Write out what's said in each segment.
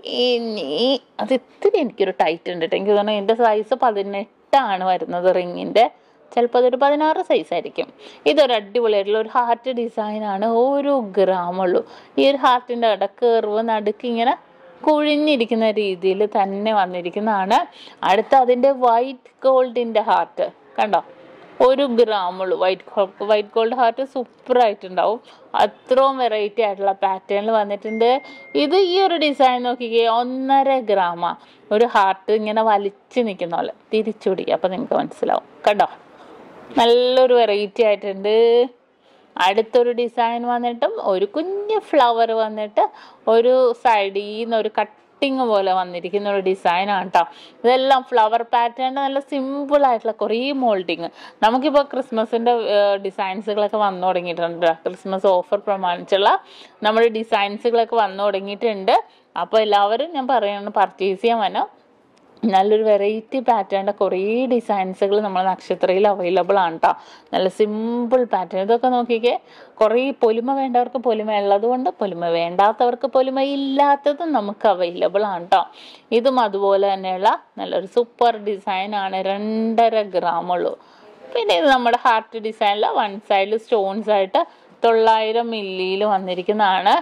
ഇനി അത് ഇത്തിരി എനിക്കൊരു ടൈറ്റ് ഉണ്ട് കേട്ടോ എനിക്ക് തോന്നുന്നു എൻ്റെ സൈസ് പതിനെട്ടാണ് വരുന്നത് റിങ്ങിൻ്റെ ചിലപ്പോൾ അതൊരു പതിനാറ് സൈസ് ആയിരിക്കും ഇതൊരു അടിപൊളിയായിട്ടുള്ള ഒരു ഹാർട്ട് ഡിസൈനാണ് ഒരു ഗ്രാമുള്ളൂ ഈ ഒരു ഹാർട്ടിൻ്റെ അവിടെ കർവ് നടുക്ക് ഇങ്ങനെ കുഴിഞ്ഞിരിക്കുന്ന രീതിയിൽ തന്നെ വന്നിരിക്കുന്നതാണ് അടുത്ത അതിൻ്റെ വൈറ്റ് ഗോൾഡിൻ്റെ ഹാർട്ട് കണ്ടോ ഒരു ഗ്രാമുള്ളൂ white white gold heart super ആയിട്ടുണ്ടാവും അത്രയും വെറൈറ്റി ആയിട്ടുള്ള പാറ്റേണിൽ വന്നിട്ടുണ്ട് ഇത് ഈ ഒരു ഡിസൈൻ നോക്കിക്കേ ഒന്നര ഗ്രാമാ ഒരു ഹാർട്ട് ഇങ്ങനെ വലിച്ചു നിൽക്കുന്ന പോലെ തിരിച്ചുടി അപ്പം നിങ്ങൾക്ക് മനസ്സിലാവും കണ്ടോ നല്ലൊരു വെറൈറ്റി ആയിട്ടുണ്ട് അടുത്തൊരു ഡിസൈൻ വന്നിട്ടും ഒരു കുഞ്ഞ് ഫ്ലവർ വന്നിട്ട് ഒരു സൈഡിൽ നിന്ന് ഒരു കട്ടിങ് പോലെ വന്നിരിക്കുന്ന ഒരു ഡിസൈനാണ് കേട്ടോ ഇതെല്ലാം ഫ്ലവർ പാറ്റേൺ നല്ല സിമ്പിൾ ആയിട്ടുള്ള കുറേ മോൾഡിങ് നമുക്കിപ്പോൾ ക്രിസ്മസിൻ്റെ ഡിസൈൻസുകളൊക്കെ വന്നു തുടങ്ങിയിട്ടുണ്ട് ക്രിസ്മസ് ഓഫർ പ്രമാണിച്ചുള്ള നമ്മുടെ ഡിസൈൻസുകളൊക്കെ വന്നു തുടങ്ങിയിട്ടുണ്ട് അപ്പോൾ എല്ലാവരും ഞാൻ പറയുന്നത് പർച്ചേസ് ചെയ്യാൻ വരാം നല്ലൊരു വെറൈറ്റി പാറ്റേണിൻ്റെ കുറേ ഡിസൈൻസുകൾ നമ്മൾ നക്ഷത്രയിൽ അവൈലബിൾ ആണ് കേട്ടോ നല്ല സിമ്പിൾ പാറ്റേൺ ഇതൊക്കെ നോക്കിക്കേ കുറേ പൊലിമ വേണ്ടവർക്ക് പൊലിമ ഉള്ളതുകൊണ്ട് പൊലിമ വേണ്ടാത്തവർക്ക് പൊലിമ ഇല്ലാത്തതും നമുക്ക് അവൈലബിൾ ആണ് കേട്ടോ ഇതും അതുപോലെ തന്നെയുള്ള നല്ലൊരു സൂപ്പർ ഡിസൈനാണ് രണ്ടര gram ഉള്ളൂ പിന്നെ ഇത് നമ്മുടെ ഹാർട്ട് ഡിസൈനിൽ വൺ സൈഡിൽ സ്റ്റോൺസ് ആയിട്ട് തൊള്ളായിരം മില്ലിയിൽ വന്നിരിക്കുന്നതാണ്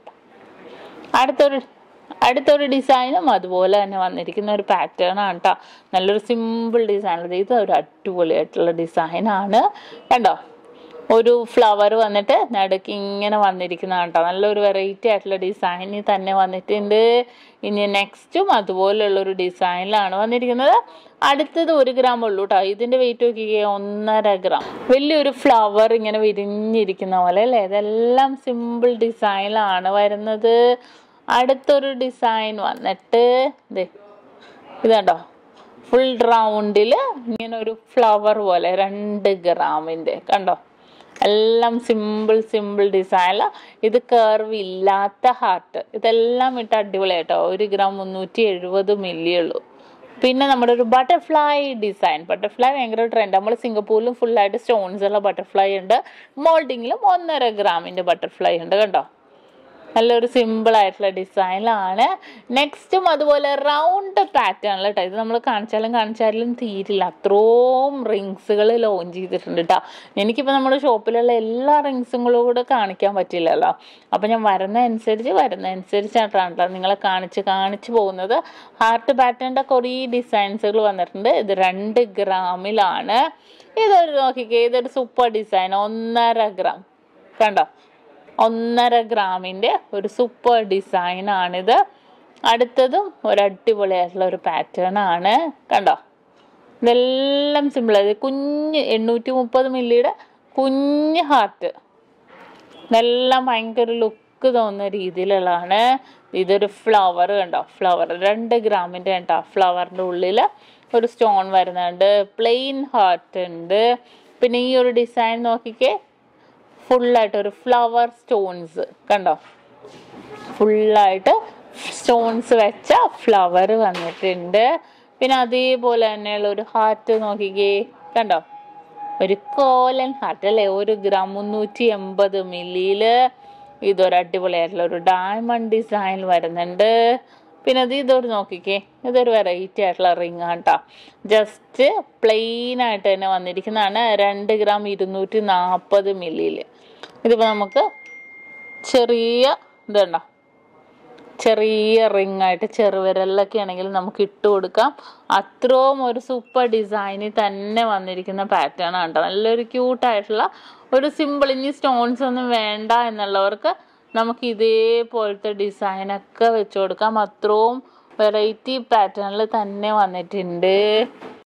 അടുത്തൊരു അടുത്തൊരു ഡിസൈനും അതുപോലെ തന്നെ വന്നിരിക്കുന്ന ഒരു പാറ്റേൺ ആണ് കേട്ടോ നല്ലൊരു സിമ്പിൾ ഡിസൈൻ ഇത് ഒരു അടിപൊളിയായിട്ടുള്ള ഡിസൈനാണ് കണ്ടോ ഒരു ഫ്ലവർ വന്നിട്ട് നടുക്ക് ഇങ്ങനെ വന്നിരിക്കുന്നതാണ് കേട്ടോ നല്ലൊരു വെറൈറ്റി ആയിട്ടുള്ള ഡിസൈനിൽ തന്നെ വന്നിട്ടുണ്ട് ഇനി നെക്സ്റ്റും അതുപോലെയുള്ള ഒരു ഡിസൈനിലാണ് വന്നിരിക്കുന്നത് അടുത്തത് ഒരു ഗ്രാം ഉള്ളൂ കേട്ടോ ഇതിന്റെ വെയിറ്റ് നോക്കിക്കേ ഒന്നര ഗ്രാം വലിയൊരു ഫ്ലവർ ഇങ്ങനെ വിരിഞ്ഞിരിക്കുന്ന പോലെ അല്ലേ ഇതെല്ലാം സിമ്പിൾ ഡിസൈനിലാണ് വരുന്നത് അടുത്തൊരു ഡിസൈൻ വന്നിട്ട് ദേ ഇത് കണ്ടോ ഫുൾ റൗണ്ടിൽ ഇങ്ങനെ ഒരു ഫ്ലവർ പോലെ രണ്ട് ഗ്രാമിൻ്റെ കണ്ടോ എല്ലാം സിമ്പിൾ സിമ്പിൾ ഡിസൈനിൽ ഇത് കർവ് ഇല്ലാത്ത ഹാർട്ട് ഇതെല്ലാം ഇട്ട് അടിപൊളിയായിട്ടോ ഒരു ഗ്രാം മുന്നൂറ്റി എഴുപത് മില്ലി ഉള്ളൂ പിന്നെ നമ്മുടെ ഒരു ബട്ടർഫ്ലൈ ഡിസൈൻ ബട്ടർഫ്ലൈ ഭയങ്കര ട്രെൻഡ് നമ്മൾ സിംഗപ്പൂരിലും ഫുള്ളായിട്ട് സ്റ്റോൺസ് ഉള്ള ബട്ടർഫ്ലൈ ഉണ്ട് മോൾഡിങ്ങിലും ഒന്നര ഗ്രാമിൻ്റെ ബട്ടർഫ്ലൈ ഉണ്ട് കണ്ടോ നല്ലൊരു സിമ്പിൾ ആയിട്ടുള്ള ഡിസൈനിലാണ് നെക്സ്റ്റും അതുപോലെ റൗണ്ട് പാറ്റേണിൽ കേട്ടോ ഇത് നമ്മൾ കാണിച്ചാലും കാണിച്ചാലും തീരില്ല അത്രയും റിങ്സുകൾ ലോഞ്ച് ചെയ്തിട്ടുണ്ട് കേട്ടോ എനിക്കിപ്പോൾ നമ്മുടെ ഷോപ്പിലുള്ള എല്ലാ റിങ്സുകളും കൂടെ കാണിക്കാൻ പറ്റില്ലല്ലോ അപ്പോൾ ഞാൻ വരുന്ന അനുസരിച്ച് വരുന്ന അനുസരിച്ചായിട്ടാണ് കേട്ടോ നിങ്ങളെ കാണിച്ച് കാണിച്ച് പോകുന്നത് ഹാർട്ട് പാറ്റേണിൻ്റെ കുറേ ഡിസൈൻസുകൾ വന്നിട്ടുണ്ട് ഇത് രണ്ട് ഗ്രാമിലാണ് ഇതൊരു നോക്കിക്കേ ഇതൊരു സൂപ്പർ ഡിസൈൻ ഒന്നര ഗ്രാം കണ്ടോ ഒന്നര ഗ്രാമിൻ്റെ ഒരു സൂപ്പർ ഡിസൈൻ ആണിത് അടുത്തതും ഒരു അടിപൊളിയായിട്ടുള്ള ഒരു പാറ്റേൺ ആണ് കണ്ടോ ഇതെല്ലാം സിമ്പിൾ അത് കുഞ്ഞ് എണ്ണൂറ്റി മുപ്പത് മില്ലിയുടെ കുഞ്ഞ് ഹാർട്ട് ഇതെല്ലാം ഭയങ്കര ലുക്ക് തോന്നുന്ന രീതിയിലുള്ളതാണ് ഇതൊരു ഫ്ലവർ കണ്ടോ ഫ്ലവർ രണ്ട് ഗ്രാമിൻ്റെ കണ്ടോ ഫ്ലവറിൻ്റെ ഉള്ളിൽ ഒരു സ്റ്റോൺ വരുന്നുണ്ട് പ്ലെയിൻ ഹാർട്ട് ഉണ്ട് പിന്നെ ഈ ഒരു ഡിസൈൻ നോക്കിക്കേ ഫുള്ളായിട്ട് ഒരു ഫ്ലവർ സ്റ്റോൺസ് കണ്ടോ ഫുള്ളായിട്ട് സ്റ്റോൺസ് വെച്ച ഫ്ലവർ വന്നിട്ടുണ്ട് പിന്നെ അതേപോലെ തന്നെയുള്ള ഒരു ഹാർട്ട് നോക്കിക്കേ കണ്ടോ ഒരു കോലൻ ഹാർട്ട് അല്ലേ ഒരു ഗ്രാം മുന്നൂറ്റി എൺപത് മില്ലിയില് ഇതൊരു അടിപൊളിയായിട്ടുള്ള ഒരു ഡയമണ്ട് ഡിസൈൻ വരുന്നുണ്ട് പിന്നെ അത് ഇതൊരു നോക്കിക്കേ ഇതൊരു വെറൈറ്റി ആയിട്ടുള്ള റിങ് ആണ് കേട്ടോ ജസ്റ്റ് പ്ലെയിൻ ആയിട്ട് തന്നെ വന്നിരിക്കുന്നതാണ് രണ്ട് ഗ്രാം ഇരുന്നൂറ്റി നാൽപ്പത് മില്ലിയിൽ ഇതിപ്പോൾ നമുക്ക് ചെറിയ ഇതുണ്ടോ ചെറിയ റിങ് ആയിട്ട് ചെറുവിരലിലൊക്കെ ആണെങ്കിൽ നമുക്ക് ഇട്ട് കൊടുക്കാം അത്രയും ഒരു സൂപ്പർ ഡിസൈനിൽ തന്നെ വന്നിരിക്കുന്ന പാറ്റേൺ ആണ് കേട്ടോ നല്ലൊരു ക്യൂട്ടായിട്ടുള്ള ഒരു സിമ്പിൾ ഇനി സ്റ്റോൺസ് ഒന്നും വേണ്ട എന്നുള്ളവർക്ക് നമുക്ക് ഇതേപോലത്തെ ഡിസൈനൊക്കെ വെച്ച് കൊടുക്കാം അത്രയും വെറൈറ്റി പാറ്റേണിൽ തന്നെ വന്നിട്ടുണ്ട്